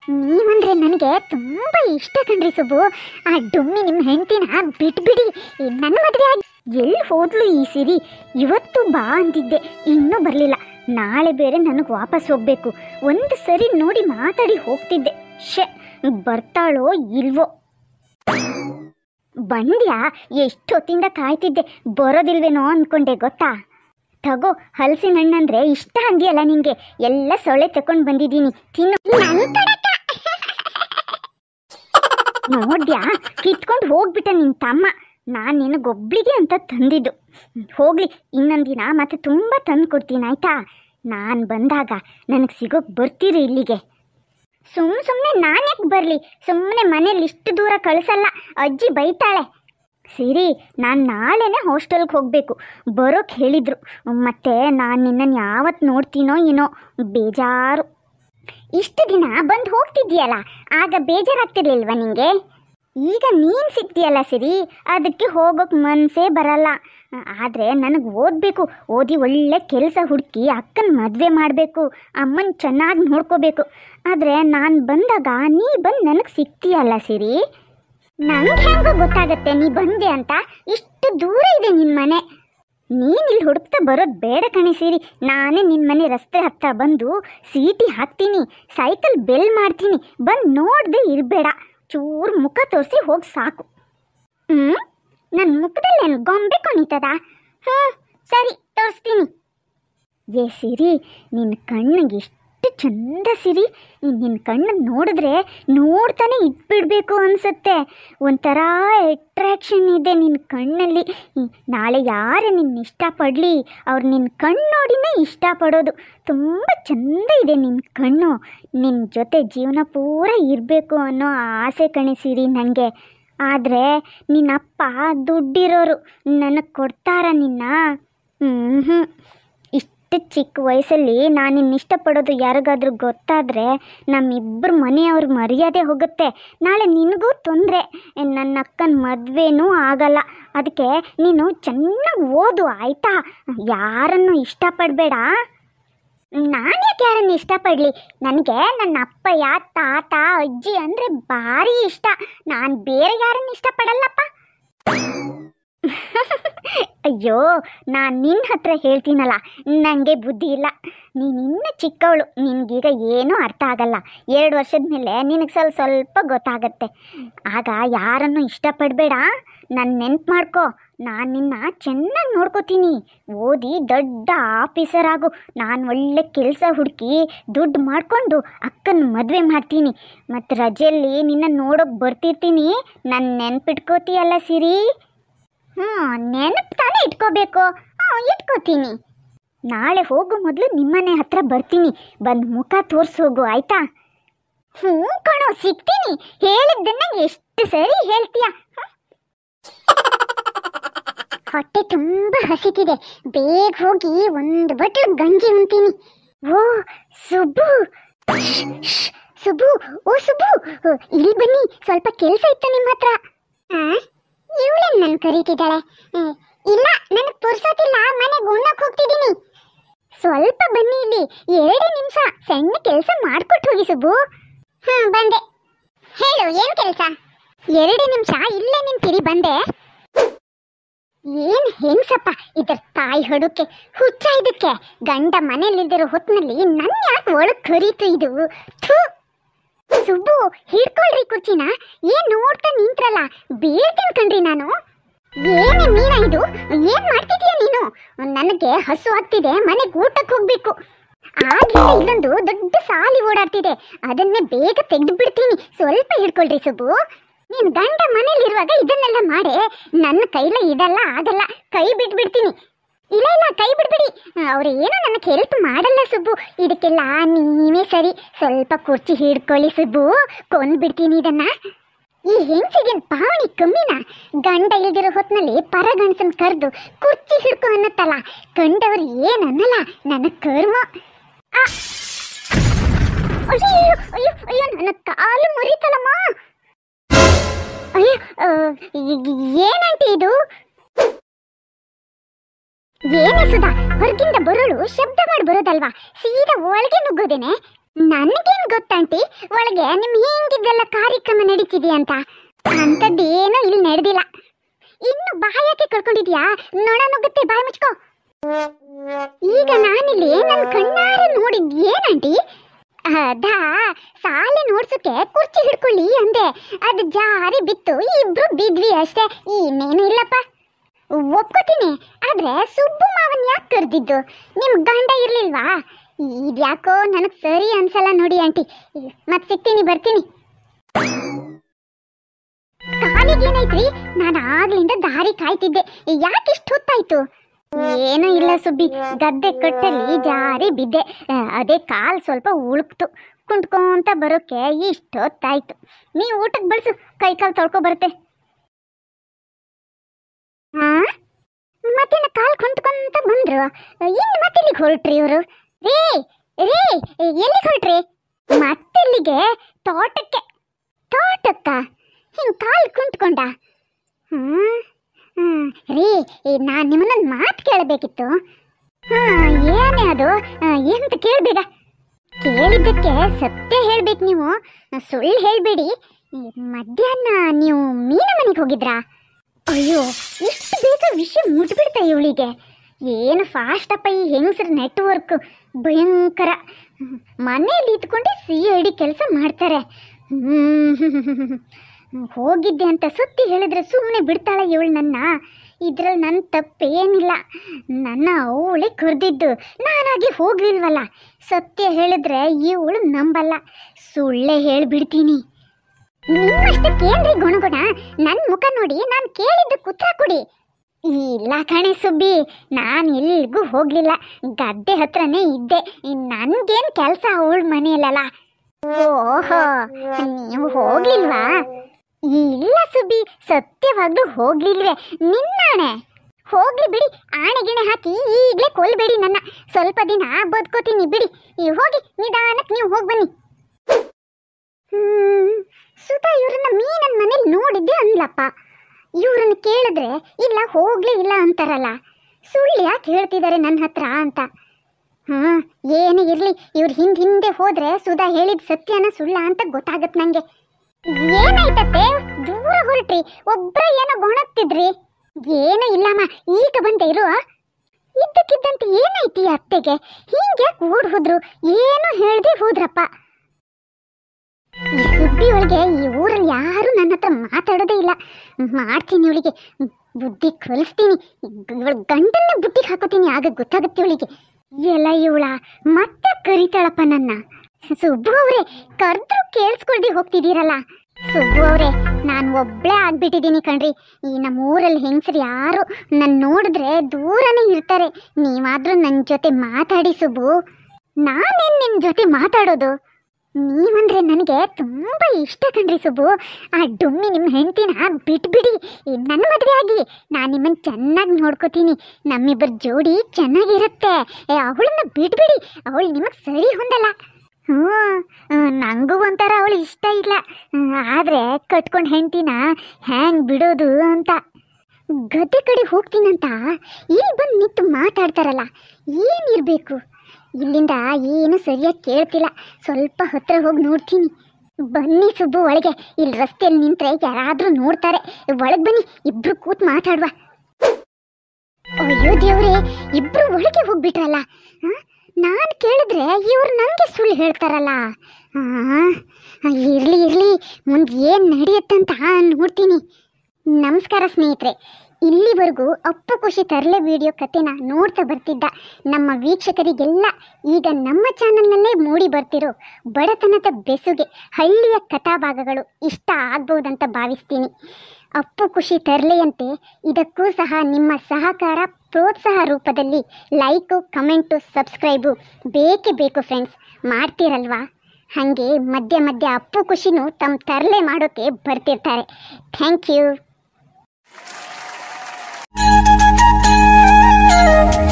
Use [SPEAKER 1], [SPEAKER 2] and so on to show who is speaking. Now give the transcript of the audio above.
[SPEAKER 1] ನೀವಂದ್ರೆ ನನಗೆ ತುಂಬ ಇಷ್ಟ ಕಣ್ರಿ ಸುಬ್ಬು ಆ ಡುಮ್ಮಿ ನಿಮ್ಮ ಹೆಂಡತಿನ ಬಿಟ್ಬಿಡಿ ನನ್ನ ಮದುವೆ ಆಗಿ ಎಲ್ಲಿ ಹೋದ್ಲು ಈ ಸಿರಿ ಇವತ್ತು ಬಾ ಅಂದಿದ್ದೆ ಇನ್ನೂ ಬರಲಿಲ್ಲ ನಾಳೆ ಬೇರೆ ನನಗೆ ವಾಪಸ್ ಹೋಗಬೇಕು ಒಂದು ಸರಿ ನೋಡಿ ಮಾತಾಡಿ ಹೋಗ್ತಿದ್ದೆ ಶೇ ಬರ್ತಾಳೋ ಇಲ್ವೋ ಬಂದ್ಯಾ ಎಷ್ಟೊತ್ತಿಂದ ಕಾಯ್ತಿದ್ದೆ ಬರೋದಿಲ್ವೇನೋ ಅಂದ್ಕೊಂಡೆ ಗೊತ್ತಾ ತಗೋ ಹಲಸಿನ ಹಣ್ಣಂದ್ರೆ ಇಷ್ಟ ಅಂದಿಯಲ್ಲ ನಿಂಗೆ ಎಲ್ಲ ಸೊಳ್ಳೆ ತಗೊಂಡು ಬಂದಿದ್ದೀನಿ ತಿನ್ನು ನೋಡ್ದ್ಯಾ ಕಿತ್ಕೊಂಡು ಹೋಗ್ಬಿಟ್ಟ ನಿನ್ನ ತಮ್ಮ ನಾನು ನಿನಗೊಬ್ಳಿಗೆ ಅಂತ ತಂದಿದ್ದು ಹೋಗ್ಲಿ ಇನ್ನೊಂದು ದಿನ ಮತ್ತೆ ತುಂಬ ತಂದು ಕೊಡ್ತೀನಿ ಆಯ್ತಾ ನಾನು ಬಂದಾಗ ನನಗೆ ಸಿಗೋಕ್ ಬರ್ತೀರಿ ಇಲ್ಲಿಗೆ ಸುಮ್ಮ ಸುಮ್ಮನೆ ನಾನು ಯಾಕೆ ಬರಲಿ ಸುಮ್ಮನೆ ಮನೇಲಿ ಇಷ್ಟು ದೂರ ಕಳಿಸಲ್ಲ ಅಜ್ಜಿ ಬೈತಾಳೆ ಸಿರಿ ನಾನು ನಾಳೆನೇ ಹಾಸ್ಟೆಲ್ಗೆ ಹೋಗಬೇಕು ಬರೋಕ್ಕೆ ಹೇಳಿದರು ಮತ್ತೆ ನಾನು ನಿನ್ನನ್ನು ಯಾವತ್ತು ನೋಡ್ತೀನೋ ಏನೋ ಬೇಜಾರು ಇಷ್ಟು ದಿನ ಬಂದು ಹೋಗ್ತಿದ್ದೀಯಲ್ಲ ಆಗ ಬೇಜಾರಾಗ್ತಿರ್ಲಿಲ್ವಾ ನಿಂಗೆ ಈಗ ನೀನು ಸಿಗ್ತೀಯಲ್ಲ ಸಿರಿ ಅದಕ್ಕೆ ಹೋಗೋಕೆ ಮನಸ್ಸೇ ಬರಲ್ಲ ಆದರೆ ನನಗೆ ಓದಬೇಕು ಓದಿ ಒಳ್ಳೆ ಕೆಲಸ ಹುಡುಕಿ ಅಕ್ಕನ ಮದುವೆ ಮಾಡಬೇಕು ಅಮ್ಮನ ಚೆನ್ನಾಗಿ ನೋಡ್ಕೋಬೇಕು ಆದರೆ ನಾನು ಬಂದಾಗ ನೀ ಬಂದು ನನಗೆ ಸಿಗ್ತೀಯಲ್ಲ ಸಿರಿ ನಂಗೆ ಹೆಂಗೋ ಗೊತ್ತಾಗತ್ತೆ ನೀ ಬಂದೆ ಅಂತ ಇಷ್ಟು ದೂರ ಇದೆ ನಿನ್ನ ಮನೆ ನೀನು ಇಲ್ಲಿ ಹುಡುಕ್ತಾ ಬರೋದು ಬೇಡ ಕಣೆ ಸಿರಿ ನಾನೇ ನಿನ್ನ ಮನೆ ರಸ್ತೆ ಹತ್ರ ಬಂದು ಸೀಟಿ ಹಾಕ್ತೀನಿ ಸೈಕಲ್ ಬೆಲ್ ಮಾಡ್ತೀನಿ ಬಂದು ನೋಡದೆ ಇರಬೇಡ ಚೂರು ಮುಖ ತೋರಿಸಿ ಹೋಗಿ ಸಾಕು ಹ್ಞೂ ನನ್ನ ಮುಖದಲ್ಲೇನು ಗೊಂಬೆ ಕೊಣಿತದ ಹ್ಞೂ ಸರಿ ತೋರಿಸ್ತೀನಿ ಏ ಸಿರಿ ನಿನ್ನ ಕಣ್ಣಿಗೆ ಎಷ್ಟು ಚಂದ ಸಿರಿ ನಿನ್ನ ಕಣ್ಣು ನೋಡಿದ್ರೆ ನೋಡ್ತಾನೆ ಇಟ್ಬಿಡ್ಬೇಕು ಅನ್ಸುತ್ತೆ ಒಂಥರ ಅಟ್ರಾಕ್ಷನ್ ಇದೆ ನಿನ್ನ ಕಣ್ಣಲ್ಲಿ ಹ್ಮ್, ನಾಳೆ ಯಾರು ನಿನ್ನ ಇಷ್ಟಪಡಲಿ ಅವ್ರು ನಿನ್ನ ಕಣ್ಣು ನೋಡಿನೇ ಇಷ್ಟಪಡೋದು ತುಂಬ ಚಂದ ಇದೆ ನಿನ್ನ ಕಣ್ಣು ನಿನ್ನ ಜೊತೆ ಜೀವನ ಪೂರ ಇರಬೇಕು ಅನ್ನೋ ಆಸೆ ಕಣಿಸಿರಿ ನನಗೆ ಆದರೆ ನಿನ್ನಪ್ಪ ದುಡ್ಡಿರೋರು ನನಗೆ ಕೊಡ್ತಾರ ನಿನ್ನ ಹ್ಞೂ ಹ್ಞೂ ಇಷ್ಟು ಚಿಕ್ಕ ವಯಸ್ಸಲ್ಲಿ ನಾನು ನಿನ್ನ ಇಷ್ಟಪಡೋದು ಯಾರಿಗಾದ್ರೂ ಗೊತ್ತಾದರೆ ನಮ್ಮಿಬ್ಬರ ಮನೆಯವ್ರ ಮರ್ಯಾದೆ ಹೋಗುತ್ತೆ ನಾಳೆ ನಿನಗೂ ತೊಂದರೆ ನನ್ನ ಅಕ್ಕನ ಮದುವೆನೂ ಆಗಲ್ಲ ಅದಕ್ಕೆ ನೀನು ಚೆನ್ನಾಗಿ ಓದು ಆಯಿತಾ ಯಾರನ್ನು ಇಷ್ಟಪಡಬೇಡ ನಾನು ಯಾಕೆ ಯಾರನ್ನು ಇಷ್ಟಪಡಲಿ ನನಗೆ ನನ್ನ ಅಪ್ಪಯ್ಯ ತಾತ ಅಜ್ಜಿ ಅಂದರೆ ಭಾರಿ ಇಷ್ಟ ನಾನು ಬೇರೆ ಯಾರನ್ನು ಇಷ್ಟಪಡಲ್ಲಪ್ಪ ಅಯ್ಯೋ ನಾನು ನಿನ್ನ ಹತ್ರ ಹೇಳ್ತೀನಲ್ಲ ನನಗೆ ಬುದ್ಧಿ ಇಲ್ಲ ನೀನು ಇನ್ನೂ ಚಿಕ್ಕವಳು ನಿನಗೀಗ ಏನೂ ಅರ್ಥ ಆಗಲ್ಲ ಎರಡು ವರ್ಷದ ಮೇಲೆ ನಿನಗೆ ಸ್ವಲ್ಪ ಸ್ವಲ್ಪ ಗೊತ್ತಾಗತ್ತೆ ಆಗ ಯಾರನ್ನು ಇಷ್ಟಪಡಬೇಡ ನಾನು ನೆನ್ಪು ಮಾಡ್ಕೊ ನಾನು ನಿನ್ನ ಚೆನ್ನಾಗಿ ನೋಡ್ಕೋತೀನಿ ಓದಿ ದೊಡ್ಡ ಆಫೀಸರ್ ಆಗು ನಾನು ಒಳ್ಳೆ ಕೆಲಸ ಹುಡುಕಿ ದುಡ್ಡು ಮಾಡಿಕೊಂಡು ಅಕ್ಕನ ಮದುವೆ ಮಾಡ್ತೀನಿ ಮತ್ತು ರಜೆಯಲ್ಲಿ ನಿನ್ನ ನೋಡೋಕೆ ಬರ್ತಿರ್ತೀನಿ ನನ್ನ ನೆನ್ಪಿಟ್ಕೋತೀಯಲ್ಲ ಸಿರಿ ಹ್ಞೂ ನೆನಪು ತಾನೇ ಇಟ್ಕೋಬೇಕು ಹ್ಞೂ ಇಟ್ಕೋತೀನಿ ನಾಳೆ ಹೋಗೋ ಮೊದಲು ನಿಮ್ಮನೆ ಹತ್ರ ಬರ್ತೀನಿ ಬಂದು ಮುಖ ತೋರ್ಸಿ ಹೋಗು ಆಯ್ತಾ ಹ್ಞೂ ಕಣೋ ಸಿಗ್ತೀನಿ ಹೇಳಿದ್ದನ್ನ ಎಷ್ಟು ಸರಿ ಹೇಳ್ತೀಯ ಹ್ಮ್? ಹೊಟ್ಟೆ ತುಂಬ ಹಸಿತಿದೆ ಬೇಗ ಹೋಗಿ ಒಂದು ಬಟ್ಲು ಗಂಜಿ ಉಣ್ತೀನಿ ಓ ಸುಬ್ಬು ಶ್ಶ್, ಶ್ಶ್, ಸುಬ್ಬು ಓ ಸುಬ್ಬು ಇಲ್ಲಿ ಬನ್ನಿ ಸ್ವಲ್ಪ ಕೆಲಸ ಇತ್ತು ನಿಮ್ಮ ಹತ್ರ ಇವಳೇನು ನನ್ನ ಕರೀತಿದ್ದಾಳೆ ಹ್ಮ್, ಇಲ್ಲ ನನಗೆ ಪುರ್ಸೋತಿಲ್ಲ ಮನೆಗೆ ಉಣ್ಣಕ್ಕೆ ಹೋಗ್ತಿದ್ದೀನಿ ಸ್ವಲ್ಪ ಬನ್ನಿ ಇಲ್ಲಿ ಎರಡೇ ನಿಮಿಷ ಸಣ್ಣ ಕೆಲಸ ಮಾಡ್ಕೊಟ್ಟು ಹೋಗಿ ಸುಬ್ಬು ಹ್ಞೂ ಬಂದೆ ಹೇಳು ಏನು ಕೆಲಸ ಎರಡೇ ನಿಮಿಷ ಇಲ್ಲೇ ನಿಂತಿರಿ ಬಂದೆ ಏನ್ ಹೆಂಗ್ಸಪ್ಪ ಇದರ ತಾಯಿ ಹೊಡುಕೆ ಹುಚ್ಚ ಇದಕ್ಕೆ ಗಂಡ ಮನೇಲಿದ್ದಿರೋ ಹೊತ್ತಿನಲ್ಲಿ ನನ್ನ ಯಾಕೆ ಒಳಗ್ ಕರೀತು ಇದು ಥೂ ಸುಬ್ಬು ಹಿಡ್ಕೊಳ್ರಿ ಕುರ್ಚಿನ ಏನ್ ನೋಡ್ತಾ ನಿಂತ್ರಲ್ಲ ಬೀಳ್ತೀನಿ ಕಣ್ರಿ ನಾನು ಏನೇ ಮೀನಾ ಇದು ಏನ್ ಮಾಡ್ತಿದೀಯ ನೀನು ನನಗೆ ಹಸು ಆಗ್ತಿದೆ ಮನೆಗೆ ಊಟಕ್ಕೆ ಹೋಗ್ಬೇಕು ಆಗ್ಲಿಂದ ಇಲ್ಲೊಂದು ದೊಡ್ಡ ಸಾಲಿ ಓಡಾಡ್ತಿದೆ ಅದನ್ನೇ ಬೇಗ ತೆಗೆದು ಬಿಡ್ತೀನಿ ಸ್ವಲ್ಪ ಹಿಡ್ಕೊಳ್ರಿ ಸುಬ್ಬು ನೀನ್ ಗಂಡ ಮನೇಲಿರುವಾಗ ಇದನ್ನೆಲ್ಲ ಮಾಡೆ ನನ್ನ ಕೈಲ ಇದೆಲ್ಲ ಆಗಲ್ಲ ಕೈ ಬಿಟ್ಬಿಡ್ತೀನಿ ಇಲ್ಲ ಇಲ್ಲ ಕೈ ಬಿಡ್ಬಿಡಿ ಅವ್ರು ಏನೋ ನನಗೆ ಹೆಲ್ಪ್ ಮಾಡಲ್ಲ ಸುಬ್ಬು ಇದಕ್ಕೆಲ್ಲ ನೀವೇ ಸರಿ ಸ್ವಲ್ಪ ಕುರ್ಚಿ ಹಿಡ್ಕೊಳ್ಳಿ ಸುಬ್ಬು ಕೊಂದ್ಬಿಡ್ತೀನಿ ಇದನ್ನ ಈ ಹೆಂಗಸಿಗೆ ಪಾವಣಿ ಕಮ್ಮಿನ ಗಂಡ ಇಲ್ದಿರೋ ಹೊತ್ನಲ್ಲಿ ಪರಗಣಸನ್ ಕರೆದು ಕುರ್ಚಿ ಹಿಡ್ಕೊ ಅನ್ನತ್ತಲ್ಲ ಕಂಡವ್ರು ಏನನ್ನಲ್ಲ ನನ್ನ ಕರ್ಮ ಆ! ಅಯ್ಯೋ ಅಯ್ಯೋ ಅಯ್ಯೋ ನನ್ನ ಕಾಲು ಮುರಿತಲ್ಲಮ್ಮ ಅಯ್ಯೋ ಆ, ಇ- ಇ- ಏನಂಟಿ ಇದು ಏನೇ ಸುಧಾ ಹೊರಗಿಂದ ಬರೋಳು ಶಬ್ದ ಮಾಡಿ ಬರೋದಲ್ವಾ ಸೀದಾ ಒಳಗೆ ನುಗ್ಗೋದೇನೆ ನನಗೇನ್ ಗೊತ್ತಂಟಿ ಒಳಗೆ ನಿಮ್ ಹಿಂಗಿದ್ದೆಲ್ಲ ಕಾರ್ಯಕ್ರಮ ನಡೀತಿದ್ಯಾ ಅಂತ ಅಂಥದ್ದೇನು ಇಲ್ಲಿ ನಡೆದಿಲ್ಲ ಇನ್ನು ಬಾಯಾಕೆ ಕಳ್ಕೊಂಡಿದ್ಯಾ ನೊಣ ನುಗ್ಗುತ್ತೆ ಬಾಯಿ ಮುಚ್ಕೋ ಈಗ ನಾನಿಲ್ಲಿ ನನ್ನ ಕಣ್ಣಾರೆ ನೋಡಿದ್ ಏನಂಟಿ ಅದಾ ಸಾಲೆ ನೋಡ್ಸಕ್ಕೆ ಕುರ್ಚಿ ಹಿಡ್ಕೊಳ್ಳಿ ಅಂದೆ ಅದು ಜಾರಿ ಬಿತ್ತು ಇಬ್ರು ಬಿದ್ವಿ ಅಷ್ಟೇ ಇನ್ನೇನು ಇಲ್ಲಪ್ಪ ಒಪ್ಕೋತೀನಿ ಆದ್ರೆ ಸುಬ್ಬು ಮಾವನ್ ಯಾಕೆ ಕರೆದಿದ್ದು ನಿಮ್ ಗಂಡ ಇರ್ಲಿಲ್ವಾ ಇದ್ಯಾಕೋ ನನಗ್ ಸರಿ ಅನ್ಸಲ್ಲ ನೋಡಿ ಆಂಟಿ ಮತ್ ಸಿಗ್ತೀನಿ ಬರ್ತೀನಿ ಕಾಲಿಗೇನೈತ್ರಿ ನಾನು ಆಗ್ಲಿಂದ ದಾರಿ ಕಾಯ್ತಿದ್ದೆ ಯಾಕೆ ಇಷ್ಟು ಹೊತ್ತಾಯ್ತು ಏನೂ ಇಲ್ಲ ಸುಬ್ಬಿ ಗದ್ದೆ ಕಟ್ಟಲ್ಲಿ ಜಾರಿ ಬಿದ್ದೆ ಆ, ಅದೇ ಕಾಲ್ ಸ್ವಲ್ಪ ಉಳುಕ್ತು ಕುಂಟ್ಕೊಂತ ಬರೋಕೆ ಇಷ್ಟೊತ್ತಾಯ್ತು ನೀ ಊಟಕ್ಕೆ ಬಳಸು ಕೈ ಕಾಲು ತೊಳ್ಕೊ ಬರುತ್ತೆ ಹಾ ಮತ್ತೇನ ಕಾಲ್ ಕುಂಟ್ಕೊಂತ ಬಂದ್ರು ಇನ್ನು ಮತ್ತೆಲ್ಲಿಗೆ ಹೊರಟ್ರಿ ಇವರು ರೇ ರೇ ಎಲ್ಲಿಗೆ ಹೊರಟ್ರಿ ಮತ್ತೆಲ್ಲಿಗೆ ತೋಟಕ್ಕೆ ತೋಟಕ್ಕ ಹಿಂಗ್ ಕಾಲ್ ಕುಂಟ್ಕೊಂಡ ಹ್ಮ್ ಹ್ಮ್ ರೀ ನಾನು ನಿಮ್ಮನ್ನೊಂದು ಮಾತು ಕೇಳಬೇಕಿತ್ತು ಹಾಂ ಏನೇ ಅದು ಆ, ಎಂತ ಕೇಳ್ಬೇಡ ಕೇಳಿದ್ದಕ್ಕೆ ಸತ್ಯ ಹೇಳ್ಬೇಕು ನೀವು ಸುಳ್ಳು ಹೇಳ್ಬೇಡಿ ಈ ಮಧ್ಯಾಹ್ನ ನೀವು ಮೀನ ಮನೆಗೆ ಹೋಗಿದ್ರಾ ಅಯ್ಯೋ ಇಷ್ಟು ಬೇಗ ವಿಷಯ ಮುಟ್ಬಿಡ್ತಾ ಇವಳಿಗೆ ಏನು ಫಾಸ್ಟ್ ಅಪ್ಪ ಈ ಹೆಂಗಸರ ನೆಟ್ವರ್ಕ್ ಭಯಂಕರ ಹ್ಮ್, ಮನೆಯಲ್ಲಿ ಇದ್ಕೊಂಡೆ ಸಿ ಐ ಡಿ ಕೆಲಸ ಮಾಡ್ತಾರೆ ಹ್ಮ್. ಹೋಗಿದ್ದೆ ಅಂತ ಸುತ್ತಿ ಹೇಳಿದ್ರೆ ಸುಮ್ಮನೆ ಬಿಡ್ತಾಳೆ ಇವಳು ನನ್ನ ಇದ್ರಲ್ಲಿ ನನ್ನ ತಪ್ಪೇನಿಲ್ಲ ನನ್ನ ಅವಳೆ ಕರೆದಿದ್ದು ನಾನಾಗಿ ಹೋಗ್ಲಿಲ್ವಲ್ಲ ಸತ್ಯ ಹೇಳಿದ್ರೆ ಇವಳು ನಂಬಲ್ಲ ಸುಳ್ಳೇ ಹೇಳ್ಬಿಡ್ತೀನಿ ನಿಮ್ಮಷ್ಟಕ್ಕೇನ್ರಿ ಗುಣಗುಣ ನನ್ನ ಮುಖ ನೋಡಿ ನಾನು ಕೇಳಿದ್ದು ಉತ್ತರ ಕೊಡಿ ಇಲ್ಲ ಕಣೆ ಸುಬ್ಬಿ ನಾನು ಎಲ್ಲಿಗೂ ಹೋಗ್ಲಿಲ್ಲ ಗದ್ದೆ ಹತ್ರನೇ ಇದ್ದೆ ನನ್ಗೇನು ಕೆಲಸ ಅವಳ ಮನೆಯಲ್ಲಲ್ಲ ಓಹೋ ನೀವು ಹೋಗ್ಲಿಲ್ವಾ ಇಲ್ಲ ಸುಬ್ಬಿ ಸತ್ಯವಾಗ್ಲೂ ಹೋಗ್ಲಿಲ್ವೇ ನಿನ್ನಾಣೆ ಹೋಗ್ಲಿ ಬಿಡಿ ಆಣೆ ಗಿಣೆ ಹಾಕಿ ಈಗಲೇ ಕೊಲ್ಬೇಡಿ ನನ್ನ ಸ್ವಲ್ಪ ದಿನ ಬದುಕೋತೀನಿ ಬಿಡಿ ಈ ಹೋಗಿ ನಿಧಾನಕ್ಕೆ ನೀವು ಹೋಗಿ ಬನ್ನಿ ಹ್ಮ್ ಸುಧಾ ಇವ್ರನ್ನ ಮೀನನ್ ಮನೇಲಿ ನೋಡಿದ್ದೆ ಅನ್ಲಪ್ಪ ಇವ್ರನ್ನ ಕೇಳಿದ್ರೆ ಇಲ್ಲ ಹೋಗ್ಲೇ ಇಲ್ಲ ಅಂತಾರಲ್ಲ ಸುಳ್ಳು ಯಾಕೆ ಹೇಳ್ತಿದ್ದಾರೆ ನನ್ನ ಹತ್ರ ಅಂತ ಹಾಂ ಏನೇ ಇರಲಿ ಇವ್ರ ಹಿಂದೆ ಹಿಂದೆ ಹೋದ್ರೆ ಸುಧಾ ಹೇಳಿದ ಸತ್ಯನ ಸುಳ್ಳ ಅಂತ ಗೊತ್ತಾಗತ್ತೆ ನನಗೆ ಏನಾಯ್ತತ್ತೆ ದೂರ ಹೊರಟ್ರಿ ಒಬ್ರ ಏನೋ ಗೊಣಗ್ತಿದ್ರಿ ಏನೂ ಇಲ್ಲಮ್ಮ ಈಗ ಬಂದೆ ಇರುವ ಇದ್ದಕ್ಕಿದ್ದಂತೆ ಏನಾಯ್ತು ಈ ಅತ್ತೆಗೆ ಹಿಂಗೆ ಓಡ್ ಹೋದ್ರು ಏನು ಹೇಳ್ದೆ ಹೋದ್ರಪ್ಪ ಈ ಸುದ್ದಿ ಒಳಗೆ ಈ ಊರಲ್ಲಿ ಯಾರು ನನ್ನ ಹತ್ರ ಮಾತಾಡೋದೇ ಇಲ್ಲ ಮಾಡ್ತೀನಿ ಇವಳಿಗೆ ಬುದ್ಧಿ ಕಲಿಸ್ತೀನಿ ಇವಳ ಗಂಡನ್ನೇ ಬುದ್ಧಿಗೆ ಹಾಕೋತೀನಿ ಆಗ ಗೊತ್ತಾಗುತ್ತೆ ಇವಳಿಗೆ ಎಲ್ಲ ಇವಳ ಮತ್ತೆ ಕರಿತಾಳಪ್ಪ ನನ್ನ ಸುಬ್ಬು ಅವರೇ ಕರೆದ್ರು ಕೇಳಿಸ್ಕೊಳ್ದೆ ಹೋಗ್ತಿದ್ದೀರಲ್ಲ ಸುಬ್ಬು ಅವರೇ ನಾನು ಒಬ್ಳೇ ಆಗ್ಬಿಟ್ಟಿದ್ದೀನಿ ಕಣ್ರಿ ಈ ನಮ್ಮ ಊರಲ್ಲಿ ಹೆಂಗಸರು ಯಾರು ನನ್ನ ನೋಡಿದ್ರೆ ದೂರನೇ ಇರ್ತಾರೆ ನೀವಾದ್ರೂ ನನ್ನ ಜೊತೆ ಮಾತಾಡಿ ಸುಬ್ಬು ನಾನೇನು ನಿನ್ನ ಜೊತೆ ಮಾತಾಡೋದು ನೀವಂದ್ರೆ ನನಗೆ ತುಂಬ ಇಷ್ಟ ಕಣ್ರಿ ಸುಬ್ಬು ಆ ಡುಮ್ಮಿ ನಿಮ್ಮ ಹೆಂಡತಿನ ಬಿಟ್ಬಿಡಿ ಈ ನನ್ನ ಮದುವೆ ಆಗಿ ನಾನು ನಿಮ್ಮನ್ನು ಚೆನ್ನಾಗಿ ನೋಡ್ಕೋತೀನಿ ನಮ್ಮಿಬ್ಬರ ಜೋಡಿ ಚೆನ್ನಾಗಿರುತ್ತೆ ಏ ಅವಳನ್ನ ಬಿಟ್ಬಿಡಿ ಅವಳು ನಿಮಗೆ ಸರಿ ಹೊಂದಲ್ಲ ಹ್ಞೂ ಆ, ನಂಗೂ ಒಂಥರ ಅವಳು ಇಷ್ಟ ಇಲ್ಲ ಆದರೆ ಕಟ್ಕೊಂಡು ಹೆಂಡ್ತಿನ ಹ್ಯಾಂಗ್ ಬಿಡೋದು ಅಂತ ಗದ್ದೆ ಕಡೆ ಹೋಗ್ತೀನಂತ ಇಲ್ಲಿ ಬಂದು ನಿಂತು ಮಾತಾಡ್ತಾರಲ್ಲ ಏನಿರಬೇಕು ಇಲ್ಲಿಂದ ಏನು ಸರಿಯಾಗಿ ಕೇಳ್ತಿಲ್ಲ ಸ್ವಲ್ಪ ಹತ್ರ ಹೋಗಿ ನೋಡ್ತೀನಿ ಬನ್ನಿ ಸುಬ್ಬು ಒಳಗೆ ಇಲ್ಲಿ ರಸ್ತೆಯಲ್ಲಿ ನಿಂತ್ರೆ ಯಾರಾದರೂ ನೋಡ್ತಾರೆ ಒಳಗೆ ಬನ್ನಿ ಇಬ್ರು ಕೂತ್ ಮಾತಾಡುವ ಅಯ್ಯೋ ದೇವ್ರೆ ಇಬ್ರು ಒಳಗೆ ಹೋಗ್ಬಿಟ್ರಲ್ಲ ನಾನು ಕೇಳಿದ್ರೆ ಇವ್ರು ನನಗೆ ಸುಳ್ಳು ಹೇಳ್ತಾರಲ್ಲ ಆ, ಇರ್ಲಿ ಇರ್ಲಿ ಮುಂದೆ ಏನು ನಡೆಯುತ್ತಂತ ನೋಡ್ತೀನಿ ನಮಸ್ಕಾರ ಸ್ನೇಹಿತರೆ ಇಲ್ಲಿವರೆಗೂ ಅಪ್ಪು ಖುಷಿ ತರಲೆ ವಿಡಿಯೋ ಕತೆನ ನೋಡ್ತಾ ಬರ್ತಿದ್ದ ನಮ್ಮ ವೀಕ್ಷಕರಿಗೆಲ್ಲ ಈಗ ನಮ್ಮ ಚಾನಲ್ನಲ್ಲೇ ಮೂಡಿ ಬರ್ತಿರೋ ಬಡತನದ ಬೆಸುಗೆ ಹಳ್ಳಿಯ ಕಥಾಭಾಗಗಳು ಇಷ್ಟ ಆಗ್ಬೋದಂತ ಭಾವಿಸ್ತೀನಿ ಅಪ್ಪು ಖುಷಿ ತರಲೆಯಂತೆ ಇದಕ್ಕೂ ಸಹ ನಿಮ್ಮ ಸಹಕಾರ ಪ್ರೋತ್ಸಾಹ ರೂಪದಲ್ಲಿ ಲೈಕು ಕಮೆಂಟು ಸಬ್ಸ್ಕ್ರೈಬು ಬೇಕೇ ಬೇಕು ಫ್ರೆಂಡ್ಸ್ ಮಾಡ್ತೀರಲ್ವಾ ಹಾಗೆ ಮಧ್ಯ ಮಧ್ಯ ಅಪ್ಪು ಖುಷಿನೂ ತಮ್ಮ ತರಲೆ ಮಾಡೋಕ್ಕೆ ಬರ್ತಿರ್ತಾರೆ ಥ್ಯಾಂಕ್ ಯು